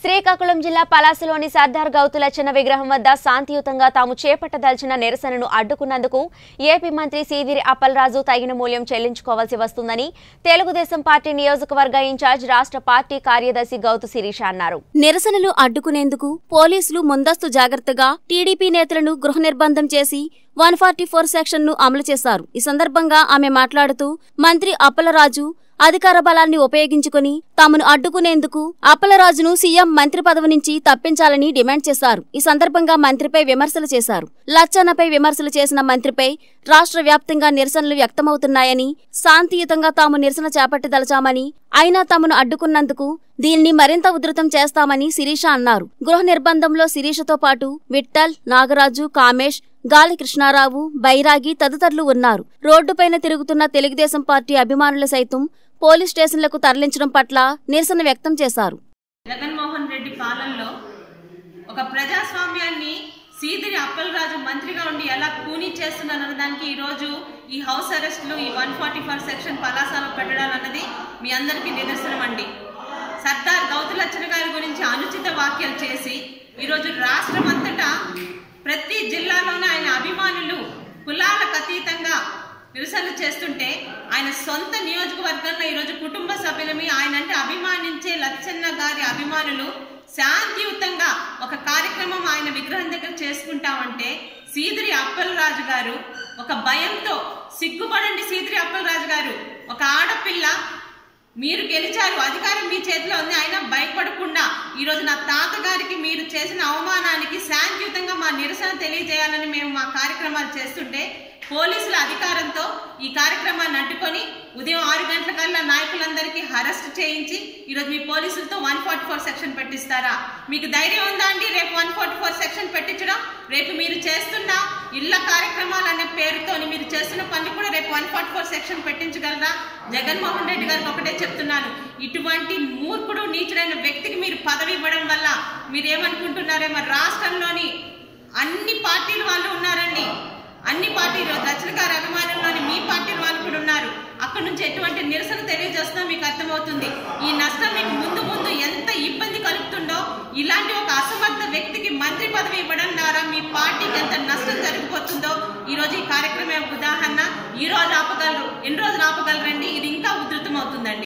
శ్రీకాకుళం జిల్లా పలాసలోని సర్దార్ గౌతుల చిన్న విగ్రహం వద్ద శాంతియుతంగా తాము చేపట్టదలిచిన నిరసనను అడ్డుకున్నందుకు ఏపీ మంత్రి సీదిరి అప్పలరాజు తగిన మూల్యం చెల్లించుకోవాల్సి వస్తుందని తెలుగుదేశం పార్టీ నియోజకవర్గ ఇన్ఛార్జ్ రాష్ట్ర పార్టీ కార్యదర్శి గౌతు శిరీష అన్నారు నిరసనలు అడ్డుకునేందుకు పోలీసులు ముందస్తు జాగ్రత్తగా టీడీపీ నేతలను గృహ నిర్బంధం చేసి వన్ ఫార్టీ ఫోర్ సెక్షన్ ను అమలు చేశారు ఈ సందర్భంగా ఆమె మాట్లాడుతూ మంత్రి అప్పలరాజు అధికార బలాన్ని ఉపయోగించుకుని తామును అడ్డుకునేందుకు అప్పలరాజును సీఎం మంత్రి పదవి నుంచి తప్పించాలని డిమాండ్ చేశారు ఈ సందర్భంగా మంత్రిపై విమర్శలు చేశారు లచ్చన్నపై విమర్శలు చేసిన మంత్రిపై రాష్ట్ర వ్యాప్తంగా నిరసనలు వ్యక్తమవుతున్నాయని శాంతియుతంగా తాము నిరసన చేపట్టదలచామని అయినా తమను అడ్డుకున్నందుకు దీన్ని మరింత ఉధృతం చేస్తామని శిరీష అన్నారు గృహ నిర్బంధంలో శిరీషతో పాటు విఠల్ నాగరాజు కామేష్ గాలి కృష్ణారావు బైరాగి తదితరులు ఉన్నారు రోడ్డుపైన తిరుగుతున్న తెలుగుదేశం పార్టీ అభిమానులు సైతం పోలీస్ స్టేషన్లకు తరలించడం పట్ల నిరసన వ్యక్తం చేశారు జగన్మోహన్ రెడ్డి పాలనలో ఒక ప్రజాస్వామ్యాన్ని సీదిరి అప్పలరాజు మంత్రిగా ఉండి ఎలా కూనీ చేస్తున్నారన్న దానికి ఈరోజు ఈ హౌస్ అరెస్టులు ఈ వన్ ఫార్టీ ఫోర్ సెక్షన్ పలాసాలో పెట్టడాలన్నది మీ అందరికీ నిదర్శనం అండి సర్దార్ గౌతులచ్చన గారి గురించి అనుచిత వ్యాఖ్యలు చేసి ఈరోజు రాష్ట్రం అంతటా ప్రతి జిల్లాలోనూ ఆయన అభిమానులు కులాలకు అతీతంగా నిరసనలు చేస్తుంటే ఆయన సొంత నియోజకవర్గంలో ఈరోజు కుటుంబ సభ్యులమి ఆయన అంటే అభిమానించే లచ్చన్న గారి అభిమానులు శాంతియుతంగా ఒక కార్యక్రమం ఆయన విగ్రహం దగ్గర చేసుకుంటామంటే సీదిరి అప్పలరాజు గారు ఒక భయంతో సిగ్గుపడండి సీదిరి అప్పలరాజు గారు ఒక ఆడపిల్ల మీరు గెలిచారు అధికారం మీ చేతిలో ఉంది అయినా భయపడకుండా ఈరోజు నా తాతగారికి మీరు చేసిన అవమానానికి శాంతియుతంగా మా నిరసన తెలియజేయాలని మేము మా కార్యక్రమాలు చేస్తుంటే పోలీసుల అధికారంతో ఈ కార్యక్రమాన్ని అడ్డుకొని ఉదయం ఆరు గంటల కల్లా నాయకులందరికీ అరెస్ట్ చేయించి ఈరోజు మీ పోలీసులతో వన్ ఫార్టీ ఫోర్ సెక్షన్ పెట్టిస్తారా మీకు ధైర్యం ఉందా అండి రేపు వన్ ఫార్టీ ఫోర్ సెక్షన్ పెట్టించడం రేపు మీరు చేస్తున్న ఇళ్ల కార్యక్రమాలు అనే పేరుతోని మీరు చేస్తున్న పని కూడా రేపు వన్ ఫార్టీ ఫోర్ సెక్షన్ పెట్టించగలరా జగన్మోహన్ రెడ్డి గారికి ఒకటే చెప్తున్నాను ఇటువంటి మూర్ఖుడు నీచుడైన వ్యక్తికి మీరు పదవి ఇవ్వడం వల్ల మీరు ఏమనుకుంటున్నారేమో రాష్ట్రంలోని అన్ని పార్టీల వాళ్ళు ఉన్నారండి అన్ని పార్టీలు దక్షిణ గారి అభిమానుల్లోని మీ పార్టీల వాళ్ళు కూడా ఉన్నారు అక్కడ నుంచి ఎటువంటి నిరసన తెలియజేస్తుందో మీకు అర్థమవుతుంది ఈ నష్టం మీకు ముందు ముందు ఎంత ఇబ్బంది కలుగుతుందో ఇలాంటి ఒక అసమర్థ వ్యక్తికి మంత్రి పదవి ఇవ్వడం ద్వారా మీ పార్టీకి ఎంత నష్టం జరిగిపోతుందో ఈ రోజు ఈ కార్యక్రమం ఉదాహరణ ఈ రోజు ఆపగలరు ఎన్ని రోజులు ఆపగలరండి ఇది ఇంకా ఉధృతం అవుతుందండి